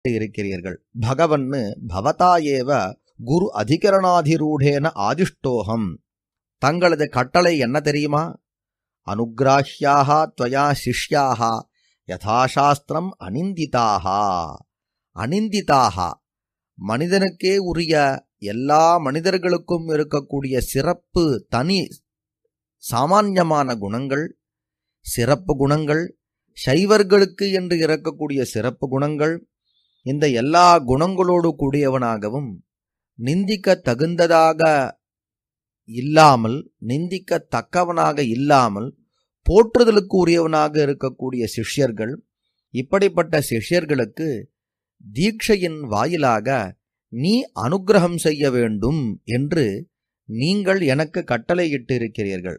இருக்கிறீர்கள் பகவன்னு பவதா ஏவ குரு அதிகரணாதிரூடேன ஆதிஷ்டோகம் தங்களது கட்டளை என்ன தெரியுமா அனுகிராஹ்யாக துவயா சிஷ்யாக யதாசாஸ்திரம் அனிந்திதாக அனிந்திதாக மனிதனுக்கே உரிய எல்லா மனிதர்களுக்கும் இருக்கக்கூடிய சிறப்பு தனி சாமான்யமான குணங்கள் சிறப்பு குணங்கள் சைவர்களுக்கு என்று இருக்கக்கூடிய சிறப்பு குணங்கள் இந்த எல்லா குணங்களோடு கூடியவனாகவும் நிந்திக்க தகுந்ததாக இல்லாமல் நிந்திக்க தக்கவனாக இல்லாமல் போற்றுதலுக்கு உரியவனாக இருக்கக்கூடிய சிஷ்யர்கள் இப்படிப்பட்ட சிஷ்யர்களுக்கு தீட்சையின் வாயிலாக நீ அனுக்கிரகம் செய்ய வேண்டும் என்று நீங்கள் எனக்கு கட்டளையிட்டு இருக்கிறீர்கள்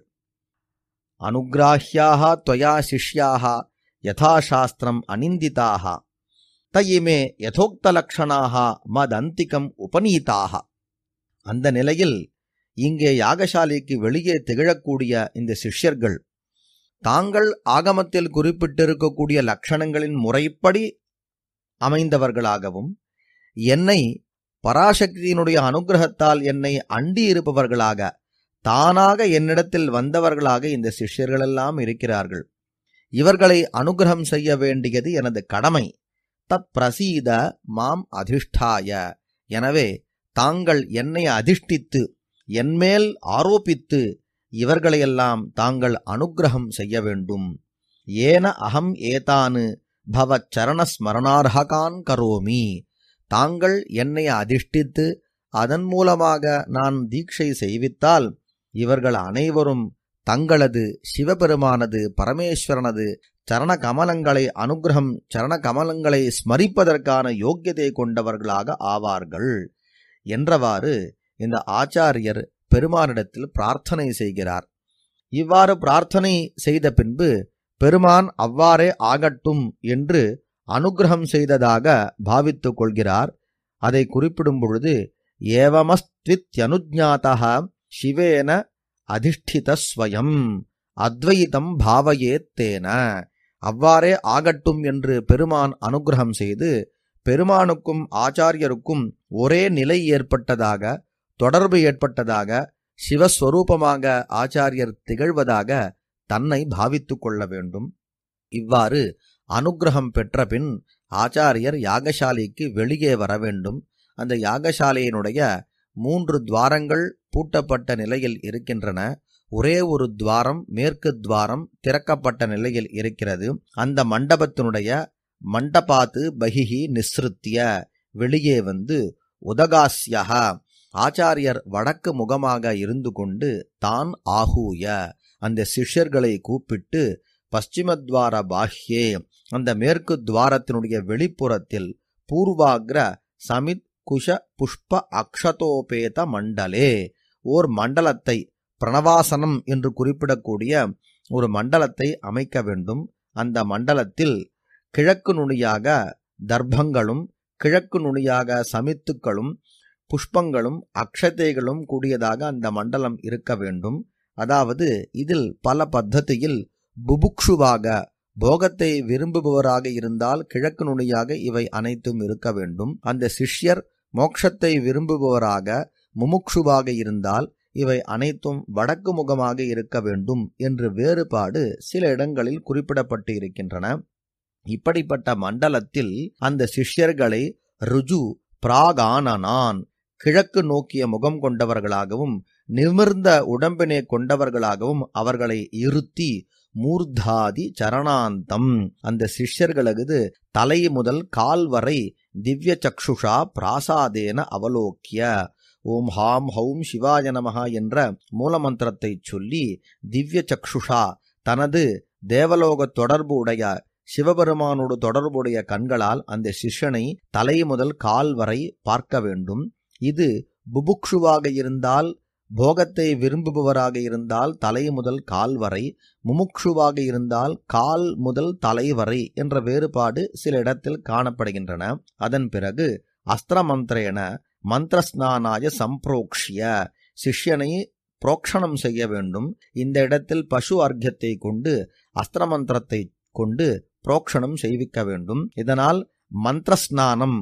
அனுகிராஹ்யாக துவயா சிஷ்யாக யதாசாஸ்திரம் அனிந்திதாக தயிமே யதோக்தலக்ஷணாக மதந்திகம் உபநீதாக அந்த நிலையில் இங்கே யாகசாலைக்கு வெளியே திகழக்கூடிய இந்த சிஷ்யர்கள் தாங்கள் ஆகமத்தில் குறிப்பிட்டிருக்கக்கூடிய லட்சணங்களின் முறைப்படி அமைந்தவர்களாகவும் என்னை பராசக்தியினுடைய அனுகிரகத்தால் என்னை அண்டி இருப்பவர்களாக தானாக என்னிடத்தில் வந்தவர்களாக இந்த சிஷ்யர்களெல்லாம் இருக்கிறார்கள் இவர்களை அனுகிரகம் செய்ய வேண்டியது எனது கடமை தத் பிரசீத மாம் அதிஷ்டாய எனவே தாங்கள் என்னை அதிஷ்டித்து என்மேல் ஆரோபித்து இவர்களையெல்லாம் தாங்கள் அனுகிரகம் செய்ய வேண்டும் ஏன அகம் ஏதானு பவ சரணஸ்மரணார்ஹகான் கரோமி தாங்கள் என்னை அதிஷ்டித்து அதன் மூலமாக நான் தீட்சை செய்வித்தால் இவர்கள் அனைவரும் தங்களது சிவபெருமானது பரமேஸ்வரனது சரண கமலங்களை அனுகிரகம் சரண கமலங்களை ஸ்மரிப்பதற்கான யோக்கியதை கொண்டவர்களாக ஆவார்கள் என்றவாறு இந்த ஆச்சாரியர் பெருமானிடத்தில் பிரார்த்தனை செய்கிறார் இவ்வாறு பிரார்த்தனை செய்த பின்பு பெருமான் அவ்வாறே ஆகட்டும் என்று அனுகிரகம் செய்ததாக பாவித்துக் கொள்கிறார் அதை குறிப்பிடும் பொழுது ஏவமஸ்த்வித்யனுஜாதா சிவேன அதிஷ்டிதஸ்வயம் அத்வைதம் பாவயேத்தேன அவ்வாறே ஆகட்டும் என்று பெருமான் அனுகிரகம் செய்து பெருமானுக்கும் ஆச்சாரியருக்கும் ஒரே நிலை ஏற்பட்டதாக தொடர்பு ஏற்பட்டதாக சிவஸ்வரூபமாக ஆச்சாரியர் திகழ்வதாக தன்னை பாவித்துக் கொள்ள வேண்டும் இவ்வாறு அனுகிரகம் பெற்ற பின் ஆச்சாரியர் யாகசாலைக்கு வெளியே வர வேண்டும் அந்த யாகசாலையினுடைய மூன்று துவாரங்கள் பூட்டப்பட்ட நிலையில் இருக்கின்றன ஒரே ஒரு துவாரம் மேற்கு துவாரம் திறக்கப்பட்ட நிலையில் இருக்கிறது அந்த மண்டபத்தினுடைய மண்டபாத்து பகிஹி நிஸ்ருத்திய வெளியே வந்து உதகாஸ்யகா ஆச்சாரியர் வடக்கு முகமாக இருந்து கொண்டு தான் ஆகூய அந்த சிஷ்யர்களை கூப்பிட்டு பশ্চিமத்வார பாஹ்யே அந்த மேற்கு துவாரத்தினுடைய வெளிப்புறத்தில் பூர்வாக்ர சமித் குஷ புஷ்ப அக்ஷதோபேத மண்டலே ஓர் மண்டலத்தை பிரணவாசனம் என்று குறிப்பிடக்கூடிய ஒரு மண்டலத்தை அமைக்க வேண்டும் அந்த மண்டலத்தில் கிழக்கு நுனியாக தர்ப்பங்களும் கிழக்கு நுனியாக சமித்துக்களும் புஷ்பங்களும் அக்ஷதைகளும் கூடியதாக அந்த மண்டலம் இருக்க வேண்டும் அதாவது இதில் பல பத்ததியில் புபுக்ஷுவாக போகத்தை விரும்புபவராக இருந்தால் கிழக்கு நுனியாக இவை அனைத்தும் இருக்க வேண்டும் அந்த சிஷ்யர் மோட்சத்தை விரும்புபவராக முமுக்ஷுவாக இருந்தால் இவை அனைத்தும் வடக்கு முகமாக இருக்க வேண்டும் என்று வேறுபாடு சில இடங்களில் குறிப்பிடப்பட்டு இருக்கின்றன இப்படிப்பட்ட மண்டலத்தில் அந்த சிஷ்யர்களை ருஜு பிராகானனான் கிழக்கு நோக்கிய முகம் கொண்டவர்களாகவும் நிமிர்ந்த உடம்பினை கொண்டவர்களாகவும் அவர்களை இருத்தி மூர்தாதி சரணாந்தம் அந்த சிஷ்யர்களது தலை முதல் கால் வரை திவ்ய சக்ஷுஷா பிராசாதேன அவலோக்கிய ஓம் ஹாம் ஹௌம் சிவாய நமஹா என்ற மூலமந்திரத்தை சொல்லி திவ்ய சக்ஷுஷா தனது தேவலோக தொடர்பு உடைய சிவபெருமானோடு தொடர்புடைய கண்களால் அந்த சிஷ்யனை தலை முதல் கால் வரை பார்க்க வேண்டும் இது புபுக்ஷுவாக இருந்தால் போகத்தை விரும்புபவராக இருந்தால் தலை முதல் கால் வரை முமுக்ஷுவாக இருந்தால் கால் முதல் தலை வரை என்ற வேறுபாடு சில இடத்தில் காணப்படுகின்றன அதன் பிறகு அஸ்திர மந்திரேன மந்திரஸ்நானாய சம்பிரோக்ஷிய சிஷ்யனை புரோக்ஷணம் செய்ய வேண்டும் இந்த இடத்தில் பசு அர்க்கத்தை கொண்டு அஸ்திர மந்திரத்தை கொண்டு புரோக்ஷணம் செய்விக்க வேண்டும் இதனால் மந்திரஸ்நானம்